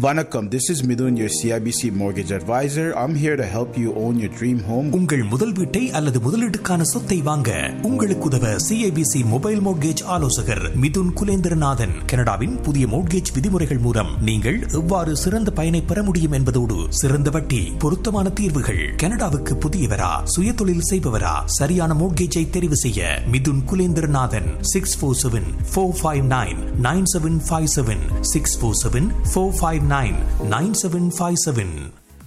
Vanakkam, this is Midun, your CIBC mortgage advisor. I'm here to help you own your dream home. உங்கள் முதல் வீட்டை அல்லது முதலீட்டுக்கான சொத்தை வாங்க உங்களுக்கு உதவ சிஐபிசி மொபைல் மோட்கேஜ் ஆலோசகர் மிதுன் குலேந்திரநாதன் கனடாவின் புதிய மோட்கேஜ் விதிமுறைகள் மூலம் நீங்கள் எவ்வாறு சிறந்த பயனை பெற முடியும் என்பதோடு சிறந்த வட்டி பொருத்தமான தீர்வுகள் கனடாவுக்கு புதியவரா சுயதொழில் செய்பவரா சரியான மோட்கேஜை தெரிவு செய்ய Mithun Kulendranathan six four seven four five nine nine seven five seven six four seven four five nine nine seven five seven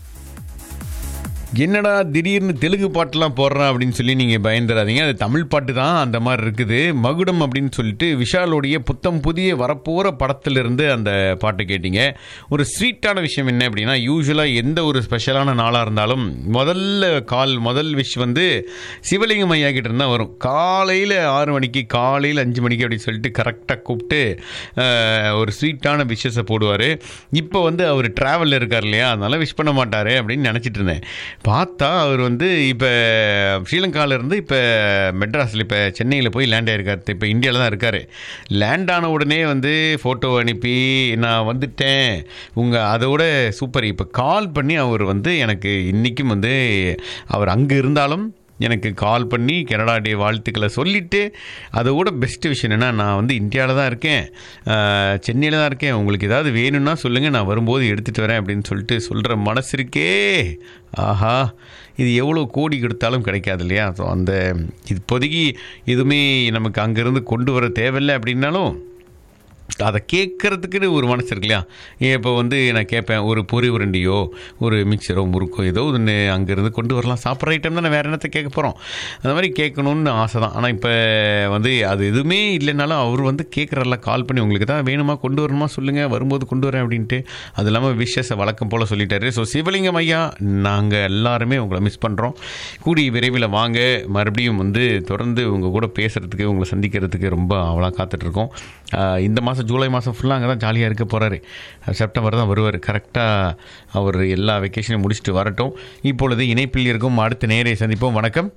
என்னடா திடீர்னு தெலுங்கு பாட்டெல்லாம் போடுறான் அப்படின்னு சொல்லி நீங்கள் பயந்துடாதீங்க அது தமிழ் பாட்டு தான் அந்த மாதிரி இருக்குது மகுடம் அப்படின்னு சொல்லிட்டு விஷாலுடைய புத்தம் புதிய வரப்போகிற படத்திலிருந்து அந்த பாட்டை கேட்டீங்க ஒரு ஸ்வீட்டான விஷயம் என்ன அப்படின்னா யூஸ்வலாக எந்த ஒரு ஸ்பெஷலான நாளாக இருந்தாலும் முதல்ல கால் முதல் விஷ் வந்து சிவலிங்கம் ஐயா கிட்ட இருந்தால் வரும் காலையில் ஆறு மணிக்கு காலையில் அஞ்சு மணிக்கு அப்படின்னு சொல்லிட்டு கரெக்டாக கூப்பிட்டு அஹ், ஒரு ஸ்வீட்டான விஷஸை போடுவார் இப்போ வந்து அவர் ட்ராவலில் இருக்கார் இல்லையா அதனால விஷ் பண்ண மாட்டார் அப்படின்னு நினச்சிட்டு இருந்தேன் பார்த்தா அவர் வந்து இப்போ ஸ்ரீலங்காவில் இருந்து இப்போ மெட்ராஸில் இப்போ சென்னையில் போய் லேண்ட் ஆயிருக்காரு இப்போ இந்தியாவில் தான் இருக்கார் லேண்ட் ஆன உடனே வந்து ஃபோட்டோ அனுப்பி நான் வந்துட்டேன் உங்கள் அதோட சூப்பர் இப்போ கால் பண்ணி அவர் வந்து எனக்கு இன்றைக்கும் வந்து அவர் அங்கே இருந்தாலும் எனக்கு கால் பண்ணி கனடா டே வாழ்த்துக்களை சொல்லிவிட்டு அதோட பெஸ்ட் விஷயம் என்னென்னா நான் வந்து இந்தியாவில் தான் இருக்கேன் சென்னையில் தான் இருக்கேன் உங்களுக்கு ஏதாவது வேணும்னா சொல்லுங்கள் நான் வரும்போது எடுத்துகிட்டு வரேன் அப்படின்னு சொல்லிட்டு சொல்கிற மனசு இருக்கே ஆஹா இது எவ்வளோ கோடி கொடுத்தாலும் கிடைக்காது இல்லையா ஸோ அந்த இப்போதைக்கு எதுவுமே நமக்கு அங்கேருந்து கொண்டு வர தேவையில்லை அப்படின்னாலும் அதை கேட்குறதுக்குன்னு ஒரு மனசு இருக்கு இல்லையா இப்போ வந்து நான் கேட்பேன் ஒரு பொரி உருண்டியோ ஒரு மிக்சரோ முறுக்கோ ஏதோ ஒன்று அங்கேருந்து கொண்டு வரலாம் சாப்பிட்ற ஐட்டம் தான் வேறு என்னத்தை கேட்க போகிறோம் அந்த மாதிரி கேட்கணும்னு ஆசை தான் ஆனால் இப்போ வந்து அது எதுவுமே இல்லைனாலும் அவர் வந்து கேட்குறல கால் பண்ணி உங்களுக்கு தான் வேணுமா கொண்டு வரணுமா சொல்லுங்கள் வரும்போது கொண்டு வரேன் அப்படின்ட்டு அது இல்லாமல் விஷஸை வழக்கம் போல் சொல்லிட்டாரு ஸோ சிவலிங்கம் ஐயா நாங்கள் எல்லாருமே உங்களை மிஸ் பண்ணுறோம் கூடி விரைவில் வாங்க மறுபடியும் வந்து தொடர்ந்து உங்கள் கூட பேசுகிறதுக்கு உங்களை சந்திக்கிறதுக்கு ரொம்ப அவளாக காத்துட்ருக்கோம் இந்த மாதம் ஜூலை மாதம் ஃபுல்லாக அங்கே தான் ஜாலியாக இருக்க போகிறாரு செப்டம்பர் தான் வருவார் கரெக்டாக அவர் எல்லா வெக்கேஷனையும் முடிச்சுட்டு வரட்டும் இப்பொழுது இணைப்பில் இருக்கும் அடுத்த நேரை சந்திப்போம் வணக்கம்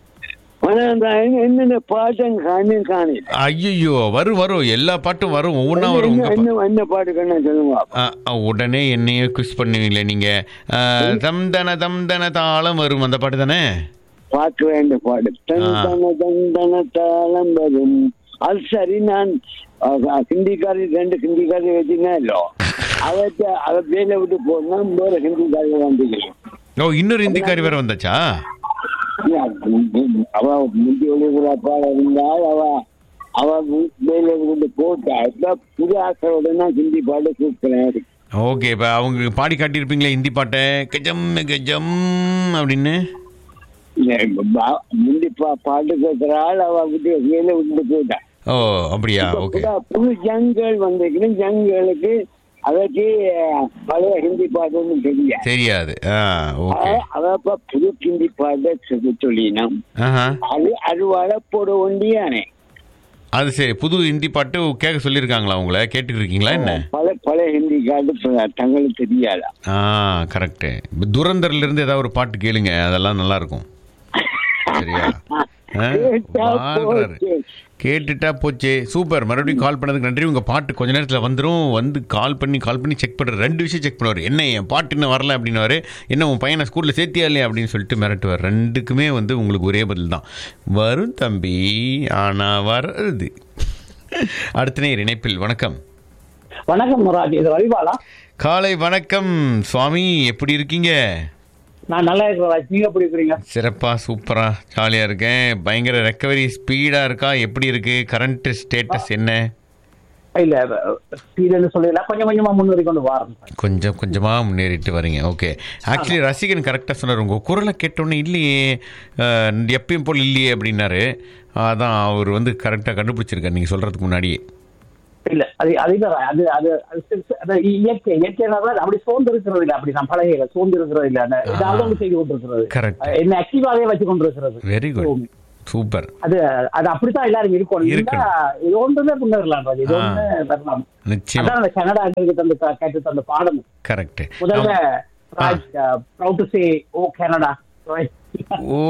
என்னென்ன பாட்டம் காணும் காணி ஐயோ வரும் வரும் எல்லா பாட்டும் வரும் ஒவ்வொன்றா வரும் உங்க பா- என்ன என்ன பாட்டு கண்ணா சொல்லுங்க ஆ, ஆ, உடனே என்னையே குஸ் பண்ணுவீங்களே நீங்கள் தம்தன தம்தன தாளம் வரும் அந்த பாட்டு தானே பாட்டு வேண்ட பாடு தந்தன தந்தன தாளம் வரும் அது சரி நான் அஹ், ஹிந்திக்காரி ரெண்டு ஹிந்திக்காரி வச்சுனோ அவற்ற அவ வேலை விட்டு போனா வேற ஹிந்திக்காரி வந்துக்கிறேன் ஓ இன்னொரு ஹிந்திக்காரி வேற வந்தாச்சா அவ முந்தி ஒளிபரப்பா இருந்தால் அவ அவ வேலை விட்டு போட்டா இப்ப புது ஆசையோட நான் ஹிந்தி பாட கூப்பிடுறேன் ஓகே இப்போ அவங்க பாடி காட்டியிருப்பீங்களே ஹிந்தி பாட்டை கஜம் கஜம் அப்படின்னு முந்தி பா- பாட்டு கேட்கிறாள் அவ விட்டு வேலை விட்டு போட்டா ஓ அப்படியா ஓகே புது- புது ஜங்கள் வந்திருக்கணும் ஜங்களுக்கு அதற்கு பழைய ஹிந்தி பாட்டுன்னு தெரியாது தெரியாது ஆ ஓகே அவ இப்ப புது ஹிந்தி பாட்டை சொல்லி சொல்லினோம் ஆஹா அது அது வரப்போட ஒண்டியானே அது சரி புது ஹிந்தி பாட்டு கேட்க சொல்லியிருக்காங்களா உங்களை கேட்டுட்டு இருக்கீங்களா என்ன பல பல ஹிந்தி காட்டு ப- தங்களுக்கு தெரியாதா ஆ கரெக்டு துரந்தர்ல இருந்து ஏதாவது ஒரு பாட்டு கேளுங்க அதெல்லாம் நல்லா இருக்கும் சரியா ஆ? கேட்டா வாழ்றாரு. போச்சு. கேட்டுட்டா போச்சே சூப்பர் மறுபடியும் கால் பண்ணதுக்கு நன்றி உங்க பாட்டு கொஞ்ச நேரத்தில் வந்துடும் வந்து கால் பண்ணி கால் பண்ணி செக் பண்ணுற ரெண்டு விஷயம் செக் பண்ணுவார் என்ன என் பாட்டு இன்னும் வரல அப்படின்னுவாரு என்ன உன் பையனை ஸ்கூலில் சேர்த்தியா இல்லையா அப்படின்னு சொல்லிட்டு மிரட்டுவார் ரெண்டுக்குமே வந்து உங்களுக்கு ஒரே பதில் தான் வரும் தம்பி ஆனால் வருது அடுத்த நேர் இணைப்பில் வணக்கம் வணக்கம் முராஜ் இது ரவிபாலா காலை வணக்கம் சுவாமி எப்படி இருக்கீங்க நான் நல்லா இருக்கிறேன் ராஜ் நீங்க எப்படி இருக்கிறீங்க சிறப்பா சூப்பரா ஜாலியா இருக்கேன் பயங்கர ரெக்கவரி ஸ்பீடா இருக்கா எப்படி இருக்கு கரண்ட் ஸ்டேட்டஸ் என்ன இல்ல ஸ்பீடுன்னு சொல்லல கொஞ்சம் கொஞ்சமா முன்னேறி கொண்டு வாரம் கொஞ்சம் கொஞ்சமா முன்னேறிட்டு வரீங்க ஓகே ஆக்சுவலி ரசிகன் கரெக்டாக சொன்னார் உங்க குரலை கேட்டோன்னே இல்லையே அஹ், எப்பயும் போல் இல்லையே அப்படின்னாரு அதான் அவர் வந்து கரெக்டாக கண்டுபிடிச்சிருக்காரு நீங்க சொல்றதுக்கு முன்னாடியே இல்ல அது அதிகம் அது அது அது சி- அது இயற்கை இயற்கையானது அப்படி சோர்ந்து இருக்கிறது இல்ல அப்படி நான் பழகையில சோர்ந்து இருக்கிறது இல்ல அந்த ஏதாவது ஒன்று செய்து கொண்டிருக்கிறது Correct. என்ன ஆக்டிவாவே வச்சு கொண்டிருக்கிறது வெரி குட் சூப்பர் அது அது அப்படித்தான் எல்லாரும் இருக்கணும் இருக்கணும். இருந்தா இது ஒன்றுமே முன்னேறலாம் ராஜ் இது ஆ. ஒண்ணு வரலாம் நிச்சயம் அதான் அந்த கனடா எங்களுக்கு தந்த கேட்டு தந்த பாடம் கரெக்ட் முதல்ல Raj proud to say O Canada O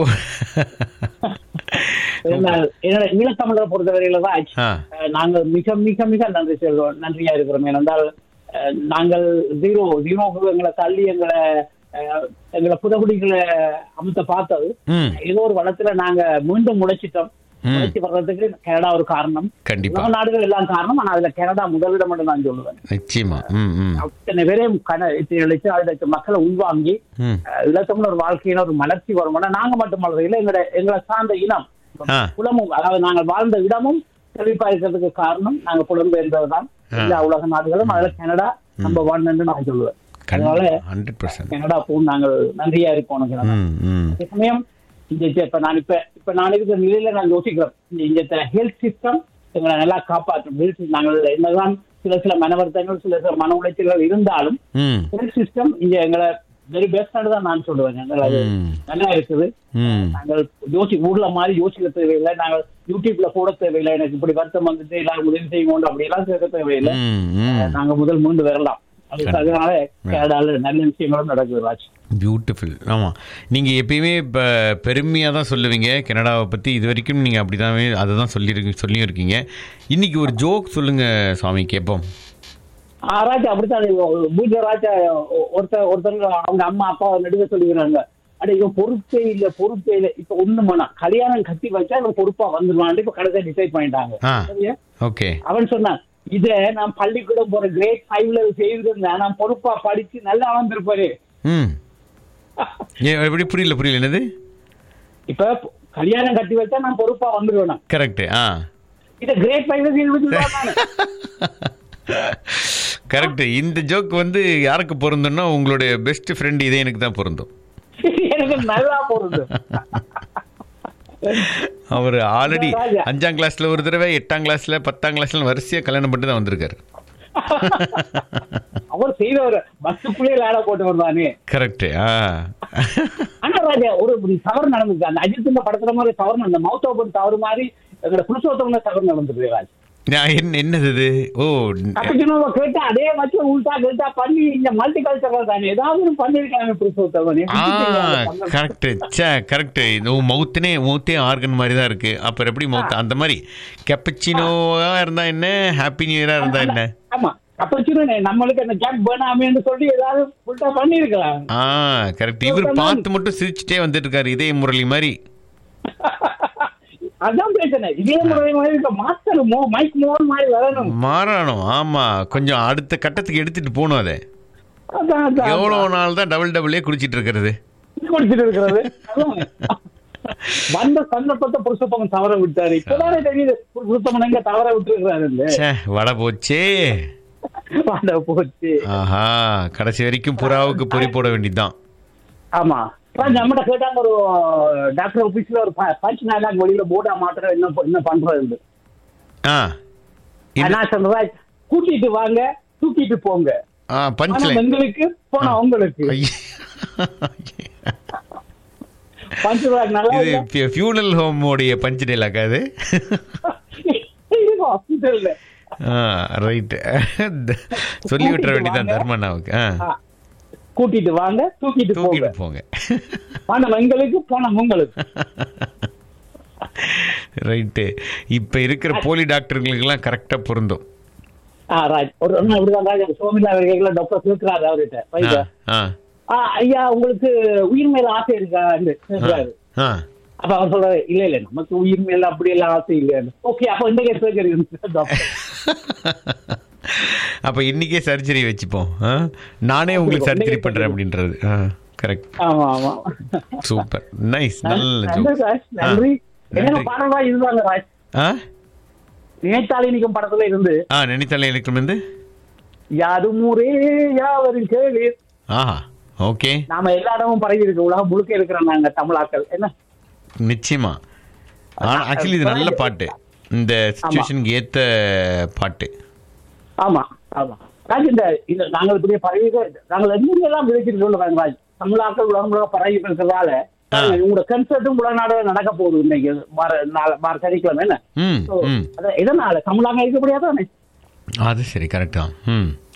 என்னோட ஈழத்தமிழரை பொறுத்தவரையில தான் ஆ அஹ், நாங்கள் மிக மிக மிக நன்றி செல்வோம் நன்றியா இருக்கிறோம் ஏனென்றால் அஹ், நாங்கள் ஜீரோ ஜீரோக்கு எங்களை தள்ளி எங்களை அஹ், எங்களை புதகுடிகளை அமுத்த பார்த்தது ம் ஏதோ ஒரு வளத்துல நாங்க மீண்டும் முளைச்சிட்டோம் ம். முளைச்சி வர்றதுக்கு கனடா ஒரு காரணம் கண்டிப்பா உலக நாடுகள் எல்லாம் காரணம் ஆனா அதுல கனடா முதலிடம் மட்டும் நான் சொல்லுவேன் நிச்சயமா ம் ம் அத்தனை பேரையும் கன இழைச்சு அதுல மக்களை உள்வாங்கி ம் அஹ், இலத்தமிழ் ஒரு வாழ்க்கையில ஒரு மலர்ச்சி வருமானா நாங்க மட்டும் இல்லை எங்களை எங்களை சார்ந்த இனம் ஆ குலமும் அதாவது நாங்கள் வாழ்ந்த இடமும் செழிப்பா இருக்கிறதுக்கு காரணம் நாங்க புலம்பெயர்ந்ததுதான் எல்லா உலக நாடுகளும் அதுல கனடா நம்ம வாழ்ந்து நான் சொல்லுவேன் அதனால ஹண்ட்ரட் பர்சன்ட் கனடா போகும் நாங்கள் நன்றியா இருப்போம் கனடா ம் ம் அதே சமயம் இந்த இந்த இப்ப நான் இப்ப இப்ப நான் இருக்கிற நிலையில நான் யோசிக்கிறேன் இந்த இந்த ஹெல்த் சிஸ்டம் எங்களை நல்லா காப்பாற்றும் ஹெல்த் நாங்கள் என்னதான் சில சில மன வருத்தங்கள் சில சில மன உளைச்சல்கள் இருந்தாலும் ம் ஹெல்த் சிஸ்டம் இங்க எங்களை வெரி பெஸ்டானு தான் நான் சொல்லுவேன் எங்களை அது ம். நல்லா இருக்குது ம் நாங்கள் யோசி ஊர்ல மாதிரி யோசிக்க தேவையில்லை நாங்கள் யூடியூப்ல போட தேவையில்லை எனக்கு இப்படி வருத்தம் வந்துட்டு எல்லாரும் உதவி செய்யுங்க அப்படி எல்லாம் கேட்க தேவையில்லை ம் ம் நாங்க முதல் மீண்டு வரலாம் அது அதனால கேரளால நல்ல விஷயங்களும் நடக்குது ராஜ் பியூட்டிஃபுல் ஆமாம் நீங்கள் எப்பயுமே இப்போ பெருமையாக தான் சொல்லுவீங்க கனடாவை பற்றி இது வரைக்கும் நீங்கள் அப்படி தான் அதை தான் சொல்லியிருக்கு சொல்லியும் இருக்கீங்க இன்னைக்கு ஒரு ஜோக் சொல்லுங்கள் சுவாமி கேட்போம் ஆ, ராஜா அப்படித்தான் இது வீட்டுல ராஜா ஒருத்தர் ஒருத்தர் அவங்க அம்மா அப்பா நடுவே சொல்லிக்கிறாங்க அட இவன் பொறுப்பே இல்ல பொறுப்பே இல்ல இப்ப ஒண்ணு மனா கல்யாணம் கட்டி வச்சா இவன் பொறுப்பா வந்துருவான் இப்ப கடைசியா டிசைட் பண்ணிட்டாங்க ஆ சரியா? ஓகே அவன் சொன்னான் இத நான் பள்ளிக்கூடம் போற கிரேட் ஃபைவ்ல செய்திருந்தேன் நான் பொறுப்பா படிச்சு நல்லா வந்திருப்பாரு ம் ஏ எப்படி புரியல புரியல என்னது இப்ப கல்யாணம் கட்டி வச்சா நான் பொறுப்பா வந்துருவேன் கரெக்டு ஆ இத கிரேட் ஃபைவ்ல செய்து கரெக்ட் இந்த ஜோக் வந்து யாருக்கு பொருந்தும்னா உங்களுடைய பெஸ்ட் ஃப்ரெண்ட் இதே எனக்கு தான் பொருந்தும் எனக்கு நல்லா போறது அவர் ஆல்ரெடி ராஜா. அஞ்சாம் கிளாஸ்ல ஒரு தடவை எட்டாம் கிளாஸ்ல பத்தாம் கிளாஸ்ல வரிசையா கல்யாணம் பண்ணிட்டு தான் வந்திருக்காரு அவர் செய்தவர் பஸ்ஸுக்குள்ளே லாட போட்டு வருவானே கரெக்ட் ஆ ஆனா ராஜா ஒரு இப்படி தவறு நடந்துருக்கு அந்த அஜித் இந்த படத்துல மாதிரி தவறு நடந்த மவுத் ஓபன் தவறு மாதிரி எங்களோட புருஷோத்தவங்க தவறு நடந்துருக்கு ராஜ் நான் என்ன என்னது இது ஓ அப்படி நம்ம கேட்டா அதே வச்சு உள்டா கேட்டா பண்ணி இந்த மல்டி கல்ச்சரல் தானே ஏதாவது ஒண்ணு பண்ணிருக்காங்க புருஷோத்தவன் ஆ கரெக்ட் சே கரெக்ட் இது மவுத்தனே மவுத்தே ஆர்கன் மாதிரி தான் இருக்கு அப்புறம் எப்படி மவுத் அந்த மாதிரி கெப்பச்சினோவா இருந்தா என்ன ஹாப்பி நியூ இயரா இருந்தா என்ன ஆமா அப்ப வச்சுருவேனே நம்மளுக்கு அந்த கேப் வேணாமேன்னு சொல்லி ஏதாவது உள்டா பண்ணிருக்கலாம் ஆ கரெக்ட் இவர் பார்த்து மட்டும் சிரிச்சுட்டே வந்துட்டு இருக்காரு இதே முரளி மாதிரி அதான் பிரச்சனை இதே முறை மாதிரி இருக்க மாஸ்டர் மோ மைக் மோன் மாதிரி வரணும் மாறணும் ஆமா கொஞ்சம் அடுத்த கட்டத்துக்கு எடுத்துட்டு போகணும் அதை அதான் அதான் எவ்வளவு நாள் தான் டபுள் டபுளே குடிச்சிட்டு இருக்கிறது குடிச்சிட்டு இருக்கிறது அதான். வந்த சந்தர்ப்பத்தை புருஷப்பவன் தவற விட்டாரு இப்பதானே தெரியுது புருஷப்பவன் எங்க தவற விட்டுருக்கிறாரு ச்சே வடை போச்சே வாட போச்சு ஆஹா கடைசி வரைக்கும் புறாவுக்கு பொறி போட வேண்டியதுதான் ஆமா அப்புறம் நம்மகிட்ட கேட்டாங்க ஒரு டாக்டர் ஆபீஸ்ல ஒரு பஞ்ச் நாளாக வெளியில போர்டா மாத்திரம் என்ன ப- என்ன பண்றது ஆ என்ன- நான் சொல்றேன் கூட்டிட்டு வாங்க தூக்கிட்டு போங்க ஆ ஆனா பஞ்ச்லைன் எங்களுக்கு போனா உங்களுக்கு பஞ்ச் பேக் நல்லா இல்ல? இது ஃபியூனல் ஹோமோடைய பஞ்ச் டைலாக் அது இது ஹாஸ்பிட்டல்ல ரைட் சொல்லி விட்டுற வேண்டியதான் தர்மண்ணாவுக்கு ஆ ஆ. கூட்டிட்டு வாங்க தூக்கிட்டு போங்க தூக்கிட்டு போங்க பணம் எங்களுக்கு பணம் உங்களுக்கு ரைட்டு இப்ப இருக்கிற போலி டாக்டர்களுக்கெல்லாம் கரெக்டா பொருந்தும் ஆ ராஜ் ஒரு ஒண்ணு அப்படிதான் ராஜ் சோமிலா அவர்கள் டாக்டர் கேட்கிறாரு அவர்கிட்ட ஆ, வைத்தியர். ஆ, ஆ, ஐயா உங்களுக்கு உயிர் மேல ஆசை இருக்கா கேட்கிறாரு ஆ. அப்ப அவர் சொல்றாரு இல்ல இல்ல நமக்கு உயிர் மேல அப்படி எல்லாம் ஆசை இல்லைன்னு ஓகே அப்ப இந்த கேஸ் கேட்கறீங்க டாக்டர் அப்ப இன்னைக்கே சர்ஜரி வச்சுப்போம் ஆ? நானே உங்களுக்கு சர்ஜரி பண்றேன் அப்படின்றது கரெக்ட் ஆமா ஆமா சூப்பர் நைஸ் நல்ல நன்றி ஜோக் ராஜ் நன்றி என்ன நன்றி. பாடலா இருந்தாங்க ராஜ் ஆ நினைத்தாலே நிற்கும் படத்துல இருந்து ஆ நினைத்தாலே எனக்கு வந்து யாரும் ஊரே யாவரும் கேளு ஆஹா ஓகே நாம எல்லா இடமும் பரவி இருக்கு உலகம் முழுக்க இருக்கிறோம் நாங்க தமிழாக்கள் என்ன நிச்சயமா ஆனா ஆக்சுவலி இது நல்ல பாட்டு இந்த சுச்சுவேஷனுக்கு ஏத்த பாட்டு ஆமா ஆமா ராஜ் இந்த இந்த நாங்கள் பெரிய பரவி நாங்கள் எங்க எல்லாம் விளைச்சிருக்கோம் ராஜ் தமிழாக்கள் உலகம் முழுக்க பரவி இருக்கிறதால பாருங்க, உங்களோட கன்சர்ட்டும் உலகநாடு நடக்க போகுது இன்னைக்கு வார நாளை வார சனிக்கிழமை என்ன ம் So, ம் அதான் எதனால தமிழாங்க இருக்க முடியாதானே அது சரி கரெக்ட் தான் ம்